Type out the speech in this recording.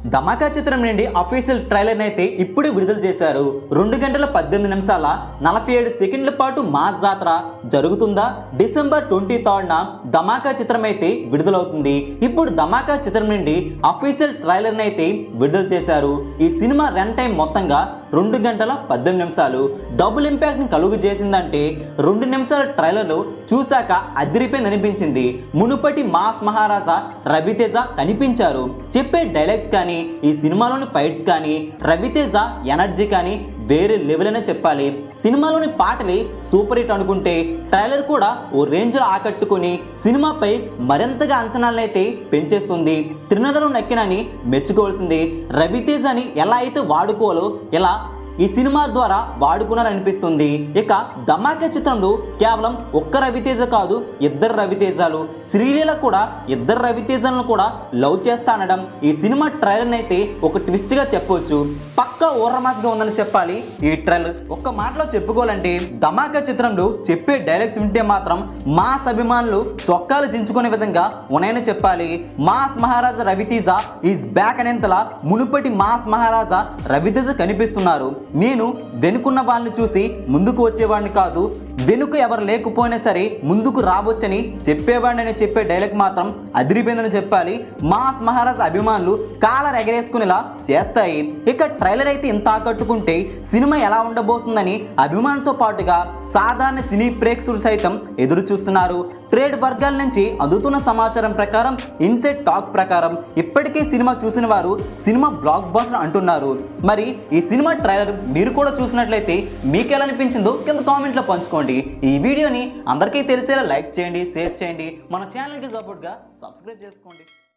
ధమాకా చిత్రం నుండి official trailer అయితే ఇప్పుడు విడుదల చేశారు రెండు గంటల పద్దెనిమిది నిమిషాల నలభై ఏడు సెకండ్ల పాటు మాస్ జాతర జరుగుతుందా డిసెంబర్ ట్వంటీ థర్డ్న ధమాకా చిత్రం అయితే విడుదలవుతుంది ఇప్పుడు ధమాకా చిత్రం నుండి అఫీషియల్ ట్రైలర్ అయితే విడుదల చేశారు ఈ సినిమా రన్ టైం మొత్తంగా రెండు గంటల పద్దెనిమిది నిమిషాలు డబుల్ ఇంపాక్ట్ ని కలుగు చేసిందంటే రెండు నిమిషాల ట్రైలర్లు చూశాక అదిరిపోయింది అనిపించింది మునుపటి మాస్ మహారాజా రవితేజ కనిపించారు చెప్పే డైలాగ్స్ కానీ ఈ సినిమాలోని ఫైట్స్ కానీ రవితేజ ఎనర్జీ కానీ వేరే లెవెల్ అనే చెప్పాలి సినిమాలోని పాటలే సూపర్ హిట్ అనుకుంటే ట్రైలర్ కూడా ఓ రేంజ్లో ఆకట్టుకుని సినిమాపై మరింతగా అంచనాలనైతే పెంచేస్తుంది త్రినదరం నక్కినని మెచ్చుకోవాల్సింది రవితేజని ఎలా అయితే వాడుకోవాలో ఇలా ఈ సినిమా ద్వారా వాడుకున్నారనిపిస్తుంది ఇక ధమాకా చిత్రంలో కేవలం ఒక్క రవితేజ కాదు ఇద్దరు రవితేజాలు శ్రీలీల కూడా ఇద్దరు రవితేజలను కూడా లవ్ చేస్తా అనడం ఈ సినిమా ట్రైలర్ అయితే ఒక ట్విస్ట్ గా చెప్పొచ్చు పక్కా గా ఉందని చెప్పాలి ఈ ట్రైలర్ ఒక్క మాటలో చెప్పుకోవాలంటే ధమాకా చిత్రంలో చెప్పే డైలాగ్స్ వింటే మాత్రం మాస్ అభిమానులు చొక్కాలు చించుకునే విధంగా ఉన్నాయని చెప్పాలి mass Maharaja Ravi Teja is back అనేంతలా మునుపటి మాస్ మహారాజా రవితేజ కనిపిస్తున్నారు నేను వెనుకున్న వాళ్ళని చూసి ముందుకు వచ్చేవాడిని కాదు వెనుక ఎవరు లేకపోయినా సరే ముందుకు రావచ్చని చెప్పేవాడిని చెప్పే డైలాగ్ మాత్రం అదిరిపోయిందని చెప్పాలి మాస్ మహారాజ్ అభిమానులు కాలర్ ఎగరేసుకునేలా చేస్తాయి ఇక ట్రైలర్ అయితే ఇంత ఆకట్టుకుంటే సినిమా ఎలా ఉండబోతుందని అభిమానులతో పాటుగా సాధారణ సినీ ప్రేక్షకులు సైతం ఎదురు చూస్తున్నారు ట్రేడ్ వర్గాల నుంచి అందుతున్న సమాచారం ప్రకారం ఇన్సైడ్ టాక్ ప్రకారం ఇప్పటికే సినిమా చూసిన వారు సినిమా బ్లాక్ బాస్టర్ అంటున్నారు మరి ఈ సినిమా ట్రైలర్ మీరు కూడా చూసినట్లయితే మీకు ఎలా అనిపించిందో కింద కామెంట్లో పంచుకోండి ఈ వీడియోని అందరికీ తెలిసేలా లైక్ చేయండి షేర్ చేయండి మన ఛానల్కి సపోర్ట్గా సబ్స్క్రైబ్ చేసుకోండి